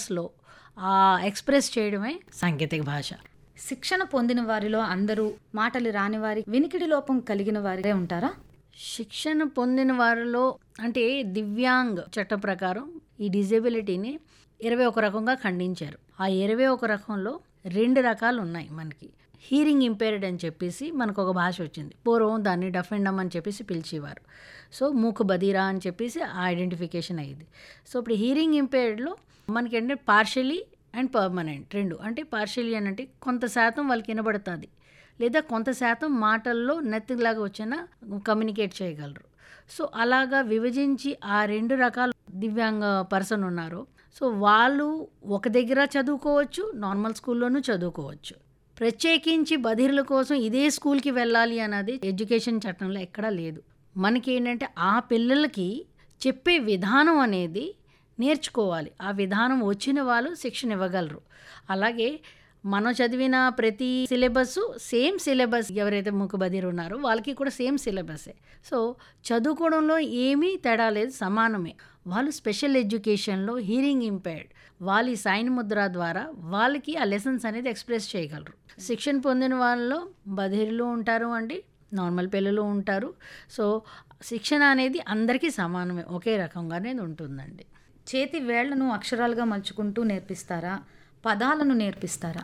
లెటర్స్లో ఆ ఎక్స్ప్రెస్ చేయడమే సాంకేతిక భాష శిక్షణ పొందిన వారిలో అందరూ మాటలు రాని వారి వినికిడి లోపం కలిగిన వారే ఉంటారా శిక్షణ పొందిన వారిలో అంటే దివ్యాంగ్ చట్ట ప్రకారం ఈ డిజేబిలిటీని ఇరవై ఒక రకంగా ఖండించారు ఆ ఇరవై ఒక రకంలో రెండు రకాలు ఉన్నాయి మనకి హీరింగ్ ఇంపేర్డ్ అని చెప్పేసి మనకు ఒక భాష వచ్చింది పూర్వం దాన్ని డఫెండమ్ అని చెప్పేసి పిలిచేవారు సో మూకు బదీరా అని చెప్పేసి ఆ ఐడెంటిఫికేషన్ అయ్యింది సో ఇప్పుడు హీరింగ్ ఇంపేర్డ్లో మనకి ఏంటంటే పార్షియలీ అండ్ పర్మనెంట్ రెండు అంటే పార్షియలీ అని అంటే కొంత శాతం వాళ్ళకి వినబడుతుంది లేదా కొంత శాతం మాటల్లో నెత్తిలాగా వచ్చిన కమ్యూనికేట్ చేయగలరు సో అలాగా విభజించి ఆ రెండు రకాల దివ్యాంగ పర్సన్ ఉన్నారు సో వాళ్ళు ఒక దగ్గర చదువుకోవచ్చు నార్మల్ స్కూల్లోనూ చదువుకోవచ్చు ప్రత్యేకించి బధిరుల కోసం ఇదే స్కూల్కి వెళ్ళాలి అన్నది ఎడ్యుకేషన్ చట్టంలో ఎక్కడా లేదు మనకి ఏంటంటే ఆ పిల్లలకి చెప్పే విధానం అనేది నేర్చుకోవాలి ఆ విధానం వచ్చిన వాళ్ళు శిక్షణ ఇవ్వగలరు అలాగే మనం చదివిన ప్రతి సిలబస్ సేమ్ సిలబస్ ఎవరైతే ముక్కుబదిరు ఉన్నారో వాళ్ళకి కూడా సేమ్ సిలబసే సో చదువుకోవడంలో ఏమీ తేడా లేదు సమానమే వాళ్ళు స్పెషల్ ఎడ్యుకేషన్లో హీరింగ్ ఇంపైర్డ్ వాళ్ళ ఈ సైన్ ముద్ర ద్వారా వాళ్ళకి ఆ లెసన్స్ అనేది ఎక్స్ప్రెస్ చేయగలరు శిక్షణ పొందిన వాళ్ళలో బధిరులు ఉంటారు అండి నార్మల్ పిల్లలు ఉంటారు సో శిక్షణ అనేది అందరికీ సమానమే ఒకే రకంగానే ఉంటుందండి చేతి వేళ్లను అక్షరాలుగా మలుచుకుంటూ నేర్పిస్తారా పదాలను నేర్పిస్తారా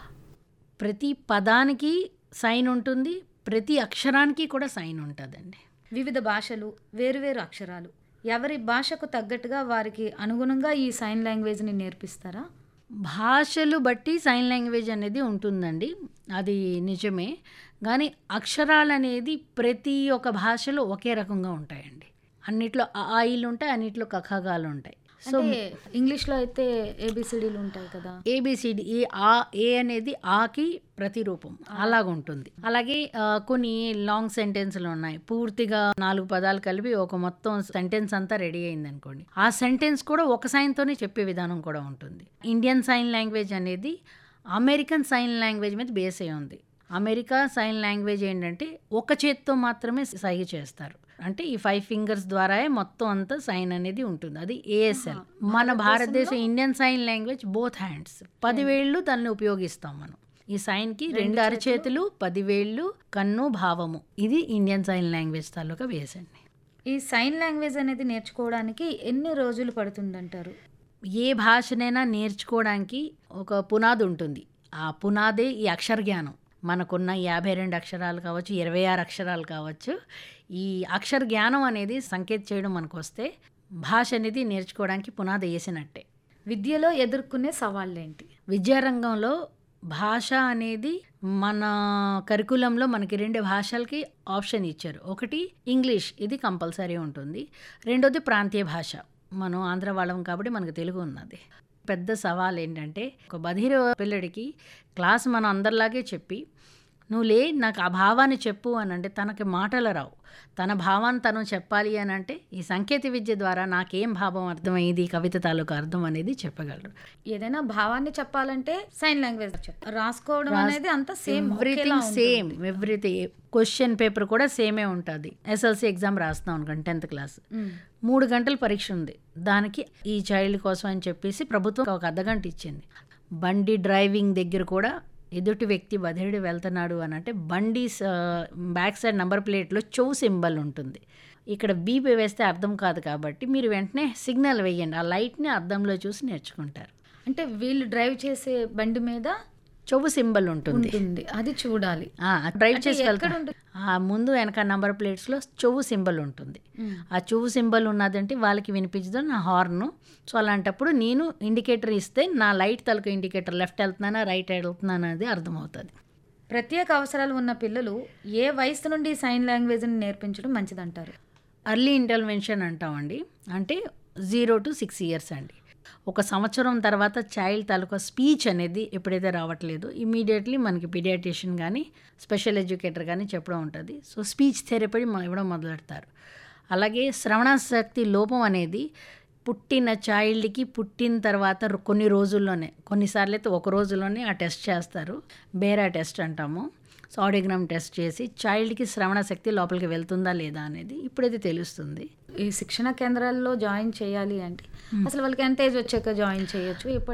ప్రతి పదానికి సైన్ ఉంటుంది ప్రతి అక్షరానికి కూడా సైన్ ఉంటుందండి వివిధ భాషలు వేరువేరు అక్షరాలు ఎవరి భాషకు తగ్గట్టుగా వారికి అనుగుణంగా ఈ సైన్ లాంగ్వేజ్ని నేర్పిస్తారా భాషలు బట్టి సైన్ లాంగ్వేజ్ అనేది ఉంటుందండి అది నిజమే కానీ అక్షరాలు అనేది ప్రతి ఒక్క భాషలో ఒకే రకంగా ఉంటాయండి అన్నిట్లో ఆయిల్ ఉంటాయి అన్నిట్లో కఖగాలు ఉంటాయి సో అంటే ఇంగ్లీష్లో అయితే ఏబిసిడీలు ఉంటాయి కదా ఏబిసిడి ఈ ఆ ఏ అనేది ఆకి ప్రతిరూపం అలాగ ఉంటుంది అలాగే ఆ, కొన్ని లాంగ్ సెంటెన్స్లు ఉన్నాయి పూర్తిగా నాలుగు పదాలు కలిపి ఒక మొత్తం సెంటెన్స్ అంతా రెడీ అయింది అనుకోండి ఆ సెంటెన్స్ కూడా ఒక సైన్తోనే చెప్పే విధానం కూడా ఉంటుంది ఇండియన్ సైన్ లాంగ్వేజ్ అనేది అమెరికన్ సైన్ లాంగ్వేజ్ మీద బేస్ అయి ఉంది అమెరికా సైన్ లాంగ్వేజ్ ఏంటంటే ఒక చేత్తో మాత్రమే సైగ చేస్తారు అంటే ఈ ఫైవ్ ఫింగర్స్ ద్వారా మొత్తం అంతా సైన్ అనేది ఉంటుంది అది ఏఎస్ఎల్ మన Bharatadesam Indian sign language both hands పదివేళ్ళు దాన్ని ఉపయోగిస్తాం మనం ఈ సైన్కి రెండు అరచేతులు పదివేళ్ళు కన్ను భావము ఇది ఇండియన్ సైన్ లాంగ్వేజ్ తాలూకా వేసండి ఈ సైన్ లాంగ్వేజ్ అనేది నేర్చుకోవడానికి ఎన్ని రోజులు పడుతుందంటారు ఏ భాషనైనా నేర్చుకోవడానికి ఒక పునాది ఉంటుంది ఆ పునాదే ఈ అక్షర జ్ఞానం మనకున్న యాభై రెండు అక్షరాలు కావచ్చు ఇరవై ఆరు అక్షరాలు కావచ్చు ఈ అక్షర జ్ఞానం అనేది సంకేత చేయడం మనకు వస్తే భాష అనేది నేర్చుకోవడానికి పునాది వేసినట్టే విద్యలో ఎదుర్కొనే సవాళ్ళేంటి విద్యారంగంలో భాష అనేది మన కరికులంలో మనకి రెండు భాషలకి ఆప్షన్ ఇచ్చారు ఒకటి ఇంగ్లీష్ ఇది కంపల్సరీ ఉంటుంది రెండోది ప్రాంతీయ భాష మనం ఆంధ్ర వాళ్ళం కాబట్టి మనకు తెలుగు ఉన్నది పెద్ద సవాల్ ఏంటంటే ఒక బధిర పిల్లడికి క్లాస్ మనం అందరిలాగే చెప్పి నువ్వు లే నాకు ఆ భావాన్ని చెప్పు అని అంటే తనకి మాటలు రావు తన భావాన్ని తను చెప్పాలి అని అంటే ఈ సాంకేతిక విద్య ద్వారా నాకేం భావం అర్థమైంది ఈ కవిత తాలూకు అర్థం అనేది చెప్పగలరు ఏదైనా భావాన్ని చెప్పాలంటే సైన్ లాంగ్వేజ్ రాసుకోవడం అనేది అంత same everything same everything question paper కూడా సేమే ఉంటుంది ఎస్ఎల్సి ఎగ్జామ్ రాస్తున్నాం అనుకోండి టెన్త్ క్లాస్ మూడు గంటల పరీక్ష ఉంది దానికి ఈ చైల్డ్ కోసం అని చెప్పేసి ప్రభుత్వం ఒక అర్ధగంట ఇచ్చింది బండి డ్రైవింగ్ దగ్గర కూడా ఎదుటి వ్యక్తి బదిరుడు వెళ్తున్నాడు అని అంటే బండి బ్యాక్ సైడ్ నంబర్ ప్లేట్లో చెవు సింబల్ ఉంటుంది ఇక్కడ బీపీ వేస్తే అర్థం కాదు కాబట్టి మీరు వెంటనే సిగ్నల్ వేయండి ఆ లైట్ని అద్దంలో చూసి నేర్చుకుంటారు అంటే వీళ్ళు డ్రైవ్ చేసే బండి మీద చెవు సింబల్ ఉంటుంది ఉంటుంది అది చూడాలి ఆ, డ్రైవ్ అంటే చేసి ఎక్కడ వెళ్తాం ఉంటుంది? ఆ ముందు వెనక నంబర్ ప్లేట్స్లో చెవు సింబల్ ఉంటుంది ఆ చెవు సింబల్ ఉన్నదంటే వాళ్ళకి వినిపించదు నా హార్న్ సో అలాంటప్పుడు నేను ఇండికేటర్ ఇస్తే నా లైట్ తలకు ఇండికేటర్ లెఫ్ట్ వెళ్తున్నానా రైట్ వెళ్తున్నానా అనేది అర్థమవుతుంది ప్రత్యేక అవసరాలు ఉన్న పిల్లలు ఏ వయసు నుండి సైన్ లాంగ్వేజ్ని నేర్పించడం మంచిదంటారు అర్లీ ఇంటర్వెన్షన్ అంటామండి అంటే జీరో టు సిక్స్ ఇయర్స్ అండి ఒక సంవత్సరం తర్వాత చైల్డ్ తాలూకా స్పీచ్ అనేది ఎప్పుడైతే రావట్లేదు ఇమీడియట్లీ మనకి పీడియాట్రిషియన్ కానీ స్పెషల్ ఎడ్యుకేటర్ కానీ చెప్పడం ఉంటుంది సో స్పీచ్ థెరపీ ఇవ్వడం మొదలెడతారు అలాగే శ్రవణశక్తి లోపం అనేది పుట్టిన చైల్డ్కి పుట్టిన తర్వాత రొ- కొన్ని రోజుల్లోనే కొన్నిసార్లు అయితే ఒక రోజులోనే ఆ టెస్ట్ చేస్తారు బేరా టెస్ట్ అంటాము సో ఆడియోగ్రామ్ టెస్ట్ చేసి చైల్డ్కి శ్రవణ శక్తి లోపలికి వెళ్తుందా లేదా అనేది ఇప్పుడైతే తెలుస్తుంది ఈ శిక్షణ కేంద్రాల్లో జాయిన్ చేయాలి అంటే అసలు వాళ్ళకి ఎంత ఏజ్ వచ్చాక జాయిన్ చేయొచ్చు